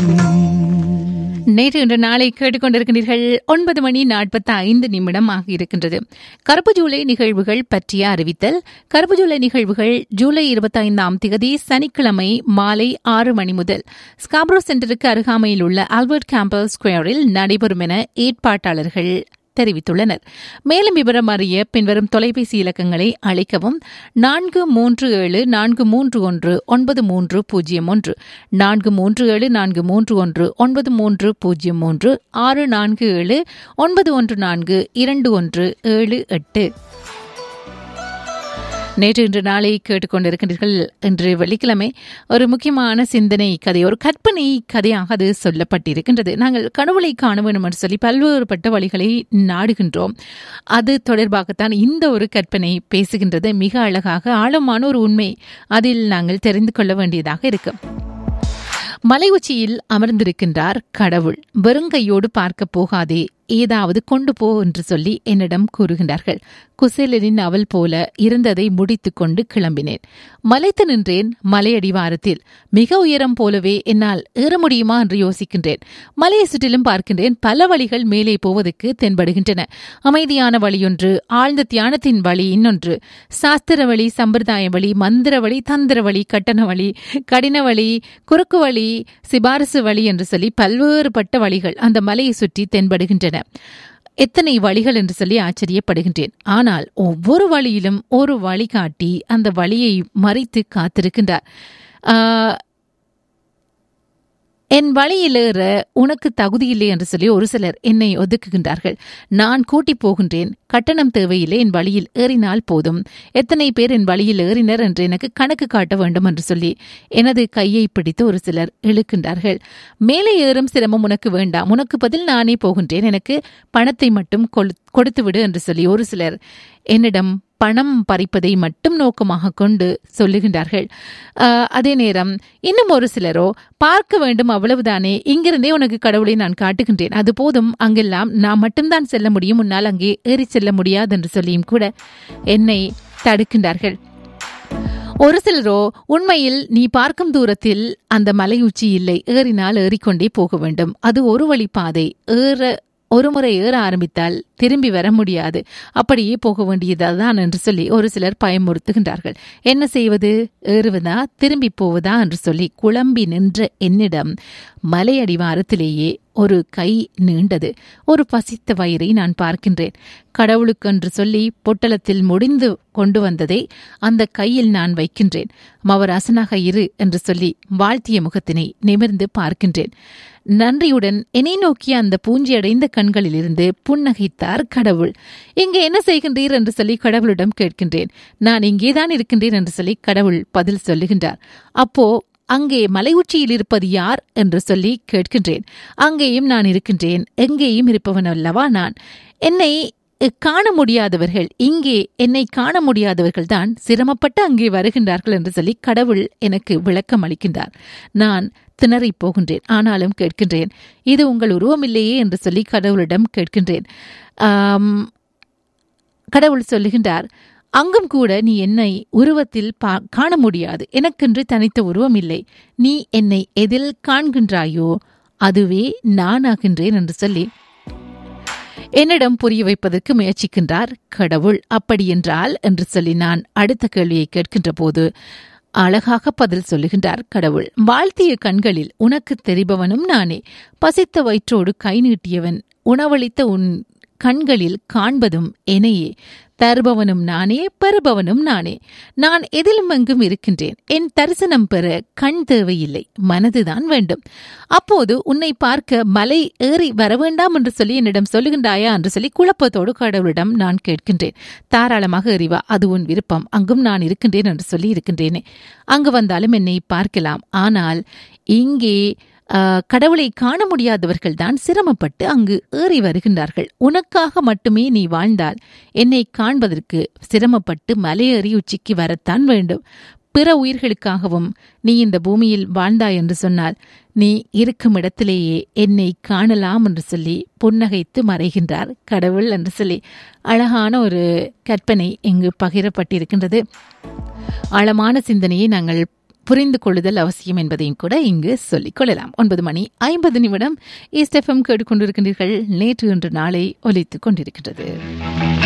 நேற்று இன்று நாளை கேட்டுக்கொண்டிருக்கின்றீர்கள் ஒன்பது மணி நாற்பத்தி ஐந்து நிமிடம் ஆகியிருக்கின்றது கருப்பு ஜூலை நிகழ்வுகள் பற்றிய அறிவித்தல் கருப்பு ஜூலை நிகழ்வுகள் ஜூலை இருபத்தி ஐந்தாம் திகதி சனிக்கிழமை மாலை ஆறு மணி முதல் ஸ்காப்ரோ சென்டருக்கு அருகாமையில் உள்ள ஆல்பர்ட் கேம்பல் ஸ்கொயரில் நடைபெறும் என ஏற்பாட்டாளர்கள் தெரிவித்துள்ளனர் மேலும் விவரம் அறிய பின்வரும் தொலைபேசி இலக்கங்களை அழைக்கவும் நான்கு மூன்று ஏழு நான்கு மூன்று ஒன்று ஒன்பது மூன்று பூஜ்ஜியம் ஒன்று நான்கு மூன்று ஏழு நான்கு மூன்று ஒன்று ஒன்பது மூன்று பூஜ்ஜியம் மூன்று ஆறு நான்கு ஏழு ஒன்பது ஒன்று நான்கு இரண்டு ஒன்று ஏழு எட்டு நேற்று இன்று நாளை கேட்டுக்கொண்டிருக்கின்றீர்கள் இன்று வெள்ளிக்கிழமை ஒரு முக்கியமான சிந்தனை கதை ஒரு கற்பனை கதையாக அது சொல்லப்பட்டிருக்கின்றது நாங்கள் கடவுளை காண வேண்டும் என்று சொல்லி பல்வேறுபட்ட வழிகளை நாடுகின்றோம் அது தொடர்பாகத்தான் இந்த ஒரு கற்பனை பேசுகின்றது மிக அழகாக ஆழமான ஒரு உண்மை அதில் நாங்கள் தெரிந்து கொள்ள வேண்டியதாக இருக்கு மலை உச்சியில் அமர்ந்திருக்கின்றார் கடவுள் வெறுங்கையோடு பார்க்க போகாதே ஏதாவது கொண்டு போ என்று சொல்லி என்னிடம் கூறுகின்றார்கள் குசேலனின் அவள் போல இருந்ததை முடித்துக் கொண்டு கிளம்பினேன் மலைத்து நின்றேன் மலையடிவாரத்தில் மிக உயரம் போலவே என்னால் ஏற முடியுமா என்று யோசிக்கின்றேன் மலையை சுற்றிலும் பார்க்கின்றேன் பல வழிகள் மேலே போவதற்கு தென்படுகின்றன அமைதியான வழியொன்று ஆழ்ந்த தியானத்தின் வழி இன்னொன்று சாஸ்திர வழி சம்பிரதாய வழி மந்திர வழி தந்திர வழி கட்டண வழி கடின வழி குறுக்கு வழி சிபாரசு வழி என்று சொல்லி பல்வேறுபட்ட வழிகள் அந்த மலையை சுற்றி தென்படுகின்றன எத்தனை வழிகள் என்று சொல்லி ஆச்சரியப்படுகின்றேன் ஆனால் ஒவ்வொரு வழியிலும் ஒரு வழிகாட்டி அந்த வழியை மறைத்து காத்திருக்கின்றார் ஆஹ், என் வழியிலேற உனக்கு தகுதியில்லை என்று சொல்லி ஒரு சிலர் என்னை ஒதுக்குகின்றார்கள் நான் கூட்டி போகின்றேன் கட்டணம் தேவையில்லை என் வழியில் ஏறினால் போதும் எத்தனை பேர் என் வழியில் ஏறினர் என்று எனக்கு கணக்கு காட்ட வேண்டும் என்று சொல்லி எனது கையை பிடித்து ஒரு சிலர் இழுக்கின்றார்கள் மேலே ஏறும் சிரமம் உனக்கு வேண்டாம் உனக்கு பதில் நானே போகின்றேன் எனக்கு பணத்தை மட்டும் கொடு- கொடுத்து விடு என்று சொல்லி ஒரு சிலர் என்னிடம் பணம் பறிப்பதை மட்டும் நோக்கமாக கொண்டு சொல்லுகின்றார்கள் ஆஹ், அதே நேரம் இன்னும் ஒரு சிலரோ பார்க்க வேண்டும் அவ்வளவுதானே இங்கிருந்தே உனக்கு கடவுளை நான் காட்டுகின்றேன் அது போதும் அங்கெல்லாம் நான் மட்டும்தான் செல்ல முடியும் உன்னால் அங்கே ஏறி செல்ல முடியாது என்று சொல்லியும் கூட என்னை தடுக்கின்றார்கள் ஒரு சிலரோ உண்மையில் நீ பார்க்கும் தூரத்தில் அந்த மலை உச்சி இல்லை ஏறினால் ஏறிக்கொண்டே போக வேண்டும் அது ஒரு வழி பாதை ஏற ஒரு முறை ஏற ஆரம்பித்தால் திரும்பி வர முடியாது அப்படியே போக வேண்டியதுதான் என்று சொல்லி ஒரு சிலர் பயமுறுத்துகின்றார்கள் என்ன செய்வது ஏறுவதா திரும்பி போவதா என்று சொல்லி குழம்பி நின்ற என்னிடம் மலை அடிவாரத்திலேயே ஒரு கை நீண்டது ஒரு பசித்த வயிறை நான் பார்க்கின்றேன் கடவுளுக்கென்று சொல்லி பொட்டலத்தில் முடிந்து கொண்டு வந்ததை அந்த கையில் நான் வைக்கின்றேன் மவராசனாக இரு என்று சொல்லி வாழ்த்திய முகத்தினை நிமிர்ந்து பார்க்கின்றேன் நன்றியுடன் என்னை நோக்கிய அந்த பூஞ்சியடைந்த கண்களிலிருந்து புன்னகைத்தார் கடவுள் இங்கே என்ன செய்கின்றீர் என்று சொல்லி கடவுளிடம் கேட்கின்றேன் நான் இங்கேதான் இருக்கின்றேன் என்று சொல்லி கடவுள் பதில் சொல்லுகின்றார் அப்போ அங்கே மலை உச்சியில் இருப்பது யார் என்று சொல்லி கேட்கின்றேன் அங்கேயும் நான் இருக்கின்றேன் எங்கேயும் இருப்பவன் அல்லவா நான் என்னை அஹ், காண முடியாதவர்கள் இங்கே என்னை காண முடியாதவர்கள் தான் சிரமப்பட்டு அங்கே வருகின்றார்கள் என்று சொல்லி கடவுள் எனக்கு விளக்கம் அளிக்கின்றார் நான் திணறிப் போகின்றேன் ஆனாலும் கேட்கின்றேன் இது உங்கள் உருவமில்லையே என்று சொல்லி கடவுளிடம் கேட்கின்றேன் ஆம், கடவுள் சொல்லுகின்றார் அங்கும் கூட நீ என்னை உருவத்தில் பா- காண முடியாது எனக்கென்று தனித்த உருவம் இல்லை நீ என்னை எதில் காண்கின்றாயோ அதுவே நானாகின்றேன் என்று சொல்லி என்னிடம் புரிய வைப்பதற்கு முயற்சிக்கின்றார் கடவுள் அப்படியென்றால் என்று சொல்லி நான் அடுத்த கேள்வியை கேட்கின்ற போது அழகாக பதில் சொல்லுகின்றார் கடவுள் வாழ்த்திய கண்களில் உனக்கு தெரிபவனும் நானே பசித்த வயிற்றோடு கை நீட்டியவன் உணவளித்த உன் கண்களில் காண்பதும் எனையே தருபவனும் நானே பெறுபவனும் நானே நான் எதிலும் எங்கும் இருக்கின்றேன் என் தரிசனம் பெற கண் தேவையில்லை மனதுதான் வேண்டும் அப்போது உன்னை பார்க்க மலை ஏறி வர வேண்டாம் என்று சொல்லி என்னிடம் சொல்லுகின்றாயா என்று சொல்லி குழப்பத்தோடு கடவுளிடம் நான் கேட்கின்றேன் தாராளமாக எறிவா அது உன் விருப்பம் அங்கும் நான் இருக்கின்றேன் என்று சொல்லி இருக்கின்றேனே அங்கு வந்தாலும் என்னை பார்க்கலாம் ஆனால் இங்கே ஆஹ், கடவுளை காண முடியாதவர்கள் தான் சிரமப்பட்டு அங்கு ஏறி வருகின்றார்கள் உனக்காக மட்டுமே நீ வாழ்ந்தால் என்னை காண்பதற்கு சிரமப்பட்டு மலையேறி உச்சிக்கு வரத்தான் வேண்டும் பிற உயிர்களுக்காகவும் நீ இந்த பூமியில் வாழ்ந்தாய் என்று சொன்னால் நீ இருக்கும் இடத்திலேயே என்னை காணலாம் என்று சொல்லி புன்னகைத்து மறைகின்றார் கடவுள் என்று சொல்லி அழகான ஒரு கற்பனை இங்கு பகிரப்பட்டிருக்கின்றது ஆழமான சிந்தனையை நாங்கள் புரிந்து கொள்ளுதல் அவசியம் என்பதையும் கூட இங்கு சொல்லிக் கொள்ளலாம் ஒன்பது மணி ஐம்பது நிமிடம் ஈஸ்ட் எஃப்எம் கேட்டுக்கொண்டிருக்கின்றீர்கள் நேற்று இன்று நாளை ஒலித்துக் கொண்டிருக்கின்றது